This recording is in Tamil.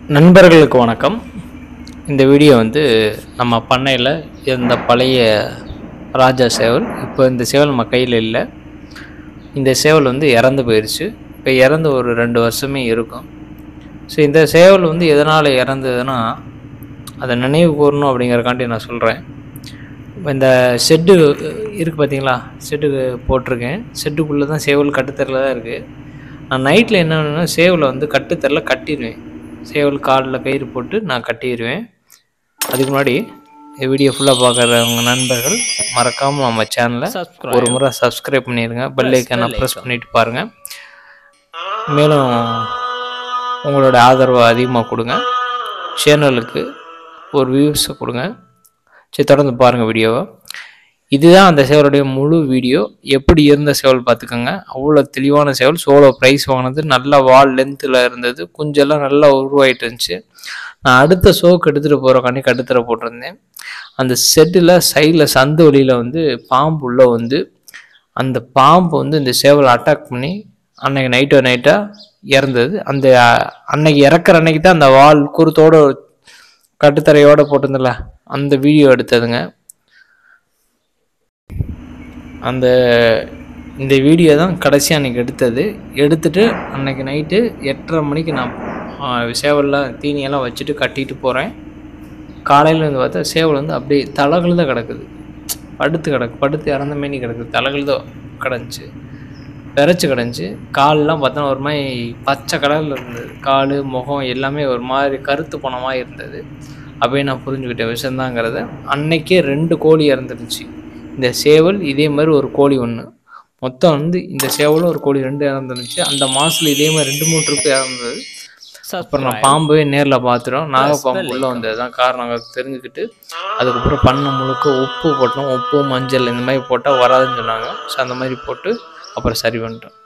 நண்பர்களுக்கு வணக்கம் இந்த வீடியோ வந்து நம்ம பண்ணையில் இருந்த பழைய ராஜா சேவல் இப்போ இந்த சேவல் நம்ம கையில் இல்லை இந்த சேவல் வந்து இறந்து போயிடுச்சு இப்போ இறந்து ஒரு ரெண்டு வருஷமே இருக்கும் ஸோ இந்த சேவல் வந்து எதனால் இறந்ததுன்னா அதை நினைவு கூறணும் அப்படிங்கிறக்காண்டி நான் சொல்கிறேன் இந்த ஷெட்டு இருக்குது பார்த்தீங்களா ஷெட்டு போட்டிருக்கேன் ஷெட்டுக்குள்ளே தான் சேவல் கட்டுத்தரில் தான் இருக்குது நான் நைட்டில் என்ன பண்ணுவேன்னா சேவலை வந்து கட்டுத்தரில் கட்டிடுவேன் சேவல் காலில் கயிறு போட்டு நான் கட்டிடுவேன் அதுக்கு முன்னாடி இந்த வீடியோ ஃபுல்லாக பார்க்குறவங்க நண்பர்கள் மறக்காமல் நம்ம சேனலை ஒரு முறை சப்ஸ்கிரைப் பண்ணிடுங்க பெல் ஐக்கானை ப்ரெஸ் பண்ணிட்டு பாருங்கள் மேலும் உங்களோட ஆதரவை அதிகமாக கொடுங்க சேனலுக்கு ஒரு வியூஸை கொடுங்க சரி தொடர்ந்து பாருங்கள் வீடியோவை இதுதான் அந்த சேவலுடைய முழு வீடியோ எப்படி இருந்த சேவல் பார்த்துக்கோங்க அவ்வளோ தெளிவான சேவல் சோலோ ப்ரைஸ் வாங்கினது நல்ல வால் லென்த்தில் இருந்தது குஞ்செல்லாம் நல்லா உருவாயிட்டு இருந்துச்சு நான் அடுத்த ஷோக்கு எடுத்துகிட்டு போகிறக்காண்டி கட்டுத்தர போட்டிருந்தேன் அந்த செட்டில் சைடில் சந்து வழியில் வந்து பாம்பு உள்ளே வந்து அந்த பாம்பு வந்து இந்த சேவலை அட்டாக் பண்ணி அன்னைக்கு நைட்டோ நைட்டாக இறந்தது அந்த அஹ், அன்னைக்கு இறக்குற அன்னைக்கு தான் அந்த வால் குருத்தோட கட்டுத்தரையோட போட்டிருந்தல அந்த வீடியோ எடுத்ததுங்க அந்த இந்த வீடியோ தான் கடைசி அன்னைக்கு எடுத்தது எடுத்துட்டு அன்னைக்கு நைட்டு எட்டரை மணிக்கு நான் ஆ, சேவல்லாம் தீனியெல்லாம் வச்சுட்டு கட்டிட்டு போகிறேன் காலையில் வந்து பார்த்தா சேவல் வந்து அப்படியே தலைகள் தான் கிடக்குது படுத்து கிடக்கு படுத்து இறந்த மேனி கிடக்குது தலைகள் தான் கிடந்துச்சு விரைச்சி கிடந்துச்சு கால்லாம் பார்த்தோன்னா ஒரு மாதிரி பச்சை கலரில் இருந்தது கால் முகம் எல்லாமே ஒரு மாதிரி கருத்து போன மாதிரி இருந்தது அப்பயே நான் புரிஞ்சுக்கிட்டேன் விஷம்தாங்கிறத அன்னைக்கே ரெண்டு கோழி இறந்துருச்சு இந்த சேவல் இதே மாதிரி ஒரு கோழி ஒன்று மொத்தம் வந்து இந்த சேவலும் ஒரு கோழி ரெண்டு இறந்துருந்துச்சு அந்த மாதத்தில் இதே மாதிரி ரெண்டு மூணு ட்ரிப்பு இறந்தது அப்புறம் நான் பாம்பே நேரில் பார்த்துட்டோம் நாகப்பாம்பு உள்ளே வந்தது தான் காரணம் தெரிஞ்சுக்கிட்டு அதுக்கப்புறம் பண்ண முழுக்க உப்பு போட்டோம் உப்பு மஞ்சள் இந்த மாதிரி போட்டால் வராதுன்னு சொன்னாங்க ஸோ அந்த மாதிரி போட்டு அப்புறம் சரி பண்ணிட்டோம்